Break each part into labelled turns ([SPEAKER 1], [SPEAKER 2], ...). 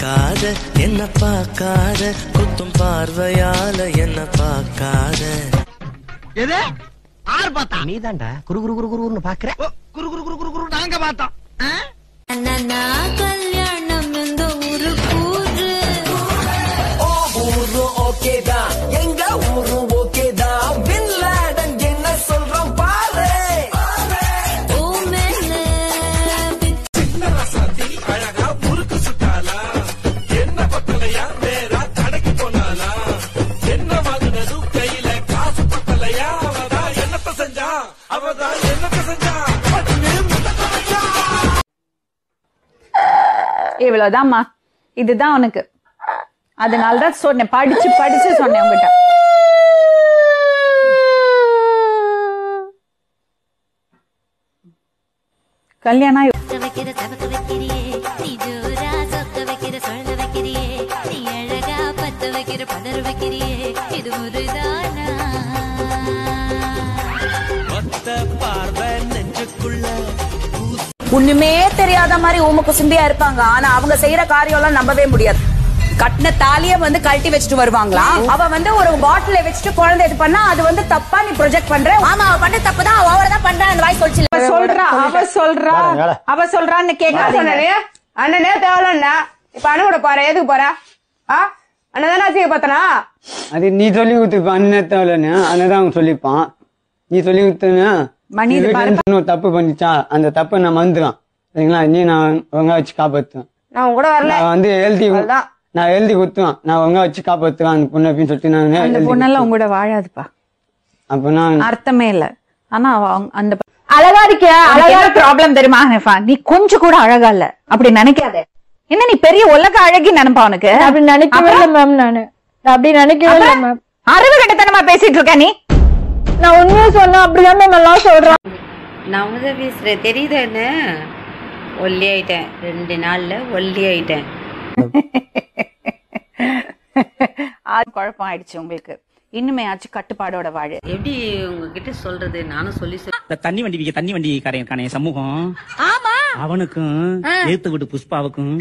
[SPEAKER 1] பார்க்காத என்ன பார்க்காத குத்தும் பார்வையால என்ன பார்க்காத
[SPEAKER 2] எது ஆறு பார்த்தா
[SPEAKER 3] நீதான்டா குரு குரு குரு குருன்னு பாக்குற
[SPEAKER 2] ஓ, குரு குரு குரு குரு குரு நாங்க பார்த்தோம் ஆ?
[SPEAKER 4] அண்ணா கல்யாணம் இந்த ஒரு கூறு
[SPEAKER 5] ஊரு ஓகேதா எங்க ஊரு ஓகேதா பின் லாடன் என்ன சொல்றான் பாரு
[SPEAKER 4] ஓ மேல
[SPEAKER 6] இவ்வளவுதாம்மா இதுதான் உனக்கு அதனால தான் சொன்னேன் படிச்சு படிச்சு சொன்னேன் உங்ககிட்ட கல்யாணம் ஆயி-
[SPEAKER 4] சொக்க வைக்கிற சபக்க வைக்கிறியே நீ ஜோரா சொக்க வைக்கிற சொல்ல வைக்கிறியே நீ அழகா பத்த வைக்கிற பதற வைக்கிறியே இது முருதானா
[SPEAKER 7] ஒண்ணுமே தெரியாத மாதிரி ஊம குசும்பியா இருப்பாங்க ஆனா அவங்க செய்யற காரியம் எல்லாம் நம்பவே முடியாது கட்டின தாலிய வந்து கழட்டி வச்சுட்டு வருவாங்களாம் அவ வந்து ஒரு பாட்டில வச்சுட்டு குழந்தை இது பண்ணா அது வந்து தப்பா நீ ப்ரொஜெக்ட் பண்ற ஆமா அவ பண்ண தப்பு தான் ஓவரா தான் பண்றா அந்த வாய்
[SPEAKER 6] அவ
[SPEAKER 7] சொல்லிச்சு
[SPEAKER 6] சொல்றா அவ சொல்றா அவ சொல்றான்னு கேட்காதீங்க
[SPEAKER 8] அண்ணனே தேவலன்னா இப்ப அண்ணன் கூட போற எதுக்கு போற ஆ அண்ணன் தானே அசிங்க பார்த்தனா
[SPEAKER 9] அது நீ சொல்லி கொடுத்துருப்ப அண்ணன் தேவையில்லைன்னு அண்ணன் அவங்க சொல்லிப்பான் நீ சொல்லி கொடுத்தனா
[SPEAKER 6] மணி, இது பாரு.
[SPEAKER 9] இன்னொரு தப்பு பண்ணிச்சா அந்த தப்பை நான் மறந்துடும் சரிங்களா நீ நான் ஒழுங்கா வச்சு காப்பாத்துவேன்
[SPEAKER 8] நான் உன் கூட வரல
[SPEAKER 9] நான் வந்து எழுதி
[SPEAKER 8] அவ்வளவுதான்.
[SPEAKER 9] நான் எழுதி கொடுத்துவேன் நான் ஒழுங்கா வச்சு காப்பாத்துவேன் அந்த பொண்ணு அப்படின்னு சொல்லிட்டு நான்
[SPEAKER 6] அந்த
[SPEAKER 9] எழுதி
[SPEAKER 6] பொண்ணெல்லாம் உங்க கூட வாழாதுப்பா
[SPEAKER 9] அப்ப நான்
[SPEAKER 6] அர்த்தமே இல்ல ஆனா அவ அவங்க- அந்த
[SPEAKER 8] அழகா இருக்கியா
[SPEAKER 6] அழகா ப்ராப்ளம் தெரியுமா ஹனிஃபா நீ கொஞ்சம் கூட அழகா இல்ல அப்படி நினைக்காத என்ன நீ பெரிய உலக அழகி நினைப்பா உனக்கு
[SPEAKER 8] அப்படி நினைக்கவே இல்லை மேம் நானு நான் அப்படி நினைக்கவே இல்லை மேம்
[SPEAKER 6] அறிவு கட்டத்தனமா பேசிட்டு இருக்க நீ
[SPEAKER 8] நான் உண்மையா சொன்னா அப்படிதான் மேம் எல்லாம் சொல்றேன்
[SPEAKER 10] நான் உனதான் பேசுறேன் தெரியுதா என்ன ஒல்லி ஆயிட்டேன் ரெண்டு நாள்ல ஒல்லி ஆயிட்டேன்
[SPEAKER 6] அது குழப்பம் ஆயிடுச்சு உங்களுக்கு இன்னுமே ஆச்சு கட்டுப்பாடோட வாழு
[SPEAKER 10] எப்படி உங்ககிட்ட சொல்றது நானும் சொல்லி சொல்லி
[SPEAKER 11] இந்த தண்ணி வண்டி விக்க தண்ணி வண்டி காரையன் இருக்கானே சமூகம் அவனுக்கும் ஏத்து விட்டு புஷ்பாவுக்கும்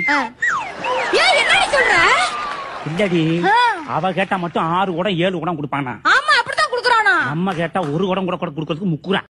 [SPEAKER 11] இல்லடி அவ கேட்டா மட்டும் ஆறு குடம் ஏழு குடம் கொடுப்பானா
[SPEAKER 4] ஆமா அப்படிதான் குடுக்குறானா
[SPEAKER 11] நம்ம கேட்டா ஒரு குடம் கூட கூட கொடுக்கறதுக்கு முக்குறான்